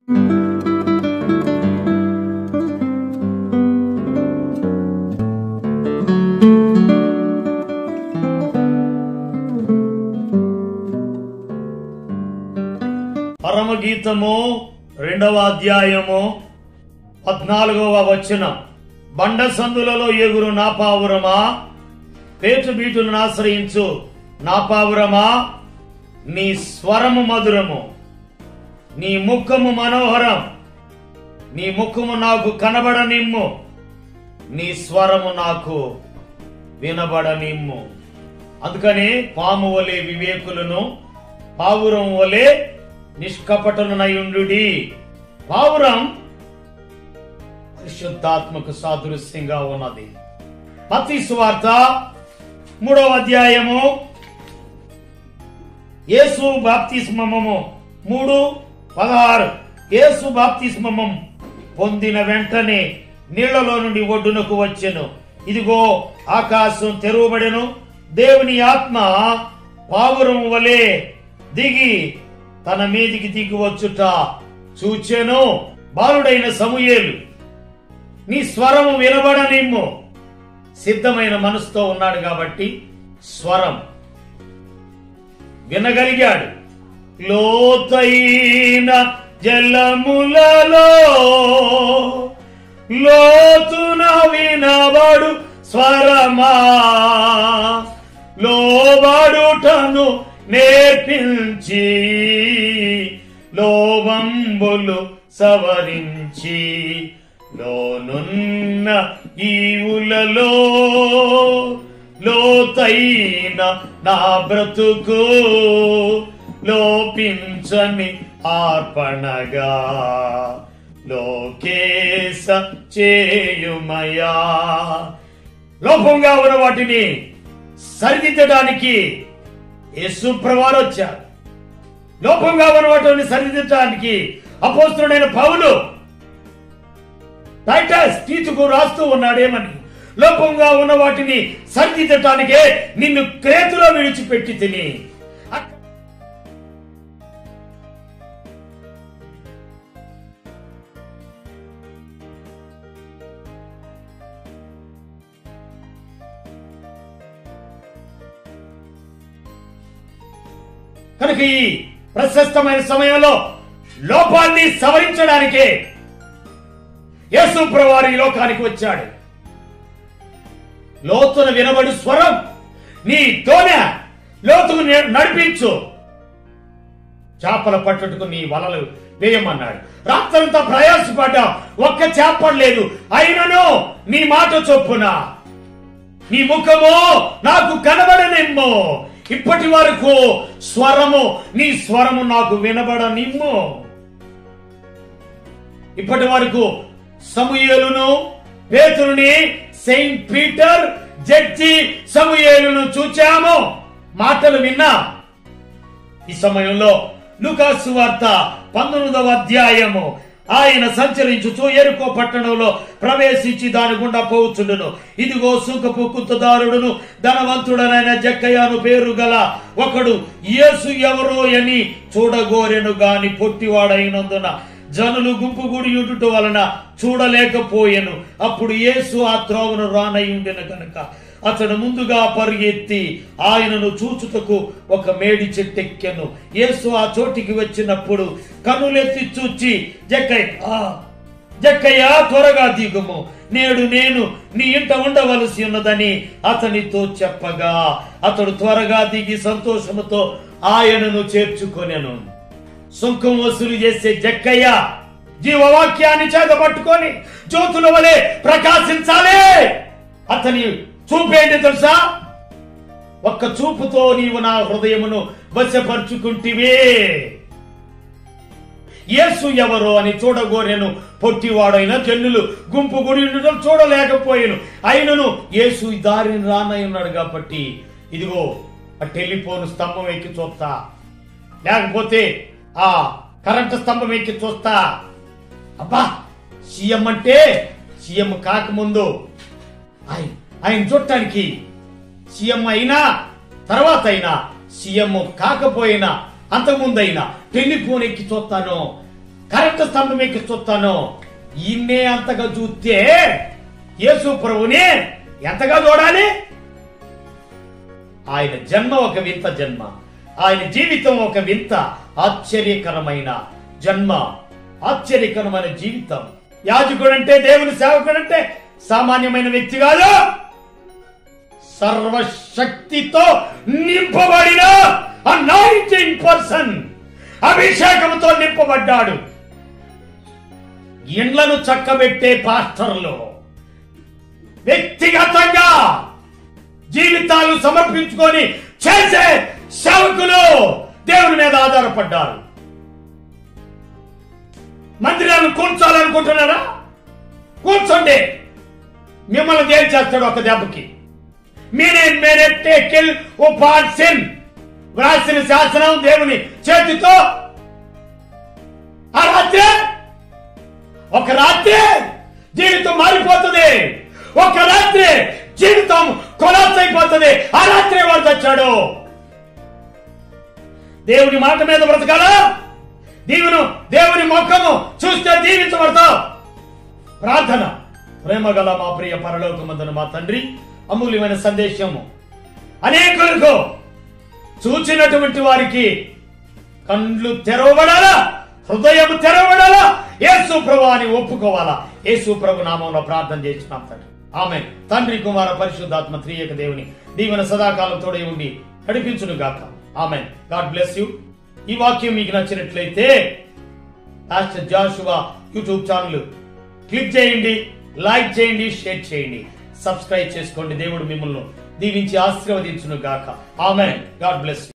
పరమగీతము రెండవ అధ్యాయము పద్నాలుగవ వచనం బండ సందులలో ఎగురు నా పావురమా పేటు బీటులను ఆశ్రయించు నా పావురమా నీ స్వరము మధురము నీ ముఖము మనోహరం నీ ముఖము నాకు కనబడనిమ్ము నీ స్వరము నాకు వినబడనిమ్ము అందుకని పాము వలె వివేకులను పావురం వలె నిష్కపటులనయుండు పావురం పరిశుద్ధాత్మకు సాదృశ్యంగా ఉన్నది మత్తయి సువార్త మూడవ అధ్యాయము యేసు బాప్తిస్మము మూడు పదహారు యేసు బాప్తిస్మమం పొందిన వెంటనే నీళ్లలో నుండి ఒడ్డునకు వచ్చెను ఇదిగో ఆకాశం తెరువబడెను దేవుని ఆత్మ పావురం వలె దిగి తన మీదికి దిగి వచ్చుట చూచెను బాలుడైన సమూయేలు నీ స్వరము వినబడనిమ్ము సిద్ధమైన మనసుతో ఉన్నాడు కాబట్టి స్వరం వినగలిగాడు లోతైన జలములలో లోతున వినబడు స్వరమా లోబడుటను నేర్పించి లోవంబులు సవరించి లోనున్న ఈవులలో లోతైన నా బ్రతుకు లోపించని ఆర్పణగా లోకేశ చేయుమయా లోపంగా ఉన్న వాటిని సరిదిద్దడానికి యేసు ప్రవారు వచ్చారు లోపంగా ఉన్న వాటిని సరిదిద్దడానికి అపోస్తుడైన పౌలు టైటస్ తీతుకు రాస్తూ ఉన్నాడేమని లోపంగా ఉన్న వాటిని సరిదిద్దటానికే నిన్ను క్రేతులో విడిచిపెట్టి తిని అక్క- కనుక ఈ ప్రశస్తమైన సమయంలో లోపాన్ని సవరించడానికే యేసు ప్రభువారు ఈ లోకానికి వచ్చాడు లోతున వినబడు స్వరం నీ తోనె లోతుకు నే- నడిపించు చేపల పట్టుటకు నీ వలలు వేయమన్నాడు రాత్రంతా ప్రయాసపడ్డా ఒక్క చేపడలేదు అయినను నీ మాట చొప్పున నీ ముఖము నాకు కనబడనిమ్ము ఇప్పటి వరకు స్వరము నీ స్వరము నాకు వినబడనిమ్ము ఇప్పటి వరకు సమూయేలును పేతురుని సెయింట్ పీటర్ జడ్జి సమూయేలును చూచాము మాటలు విన్నా ఈ సమయంలో లూకాసు వార్త పంతొమ్మిదవ అధ్యాయము ఆయన సంచరించుచు ఎరుకో పట్టణంలో ప్రవేశించి దాని గుండా పోవచ్చుండును ఇదిగో సుంకపు కుత్తదారుడును ధనవంతుడనైన జక్కయ్యను పేరు గల ఒకడు యేసు ఎవరో అని చూడగోరెను గాని పొట్టివాడైనందున జనులు గుంపు గుడి ఉండుట వలన చూడలేకపోయెను అప్పుడు యేసు ఆ త్రోవను రానయ్యుండెను గనుక అతడు ముందుగా పరుగెత్తి ఆయనను చూచుటకు ఒక మేడి చెట్టెక్కెను యేసు ఆ చోటికి వచ్చినప్పుడు కన్నులెత్తి చూచి జక్కయ్య "ఆ, జక్కయ్య త్వరగా దిగుము నేడు నేను నీ ఇంట ఉండవలసి ఉన్నదని అతనితో చెప్పగా అతడు త్వరగా దిగి సంతోషముతో ఆయనను చేర్చుకొనెను సుంకం వసూలు చేసే జక్కయ్య జీవవాక్యాన్ని చేతపట్టుకొని జ్యోతుల వలె ప్రకాశించాలి అతని చూపేంటి తెలుసా ఒక్క చూపుతో నీవు నా హృదయమును వశపరుచుకుంటివే యేసు ఎవరో అని చూడగోరెను పొట్టివాడైన జన్నులు గుంపు గుడి ఉండటం చూడలేకపోయాను అయినను యేసు ఈ దారిని రానై ఉన్నాడు కాబట్టి ఇదిగో ఆ టెలిఫోన్ స్తంభం ఎక్కి చూస్తా లేకపోతే ఆ కరెంటు స్తంభం ఎక్కి చూస్తా అబ్బా సీఎం అంటే సీఎం కాకముందు ఆయన ఆయన చూడటానికి సీఎం అయినా తర్వాత అయినా సీఎం కాకపోయినా అంతకుముందు అయినా టెలిఫోన్ ఎక్కి చూస్తాను కరెంటు స్తంభం ఎక్కి చూస్తాను ఈయన్నే అంతగా చూస్తే యేసు ప్రభుని ఎంతగా చూడాలి ఆయన జన్మ ఒక వింత జన్మ ఆయన జీవితం ఒక వింత ఆశ్చర్యకరమైన జన్మ ఆశ్చర్యకరమైన జీవితం యాజకుడు అంటే దేవుని సేవకుడు అంటే సామాన్యమైన వ్యక్తి కాదు సర్వశక్తితో నింపబడిన నైన్టీన్ పర్సన్ అభిషేకంతో నింపబడ్డాడు ఇండ్లను చక్కబెట్టే పాస్టర్లు వ్యక్తిగతంగా జీవితాలు సమర్పించుకొని చేసే సేవకులు దేవుని మీద ఆధారపడ్డారు మందిరాన్ని కూర్చోాలనుకుంటున్నారా కూర్చోండి మిమ్మల్ని దేని చేస్తాడు ఒక దెబ్బకి మీరే మేరెట్టే కిల్ ఓ పాడ్సిన్ వ్రాసిన శాసనం దేవుని చేతితో ఆ రాత్రి ఒక రాత్రి జీవితం మారిపోతుంది ఒక రాత్రి జీవితం కొలాప్స్ అయిపోతుంది ఆ రాత్రి వాడు చచ్చాడు దేవుని మాట మీద బ్రతకాలా దీవును దేవుని ముఖము చూస్తే దీవించబడతావు ప్రార్థన ప్రేమ గల మా ప్రియ పరలోకమందున మా తండ్రి అమూల్యమైన సందేశము అనేకులకు చూచినటువంటి వారికి కండ్లు తెరవబడాలా హృదయం తెరవబడాలా యేసు ప్రభు అని ఒప్పుకోవాలా యేసు ప్రభు నామంలో ప్రార్థన చేస్తున్నాం తండ్రి ఆమె తండ్రి కుమార పరిశుద్ధాత్మ త్రియక దేవుని దీవెన సదాకాలం తోడే ఉండి నడిపించును గాక ఆమె గాడ్ బ్లెస్ యూ ఈ వాక్యం మీకు నచ్చినట్లయితే pastor Joshua YouTube channel click చేయండి లైక్ చేయండి షేర్ చేయండి సబ్స్క్రైబ్ చేసుకోండి దేవుడు మిమ్మల్ని దీవించి ఆశీర్వదించును గాక ఆమె గాడ్ బ్లెస్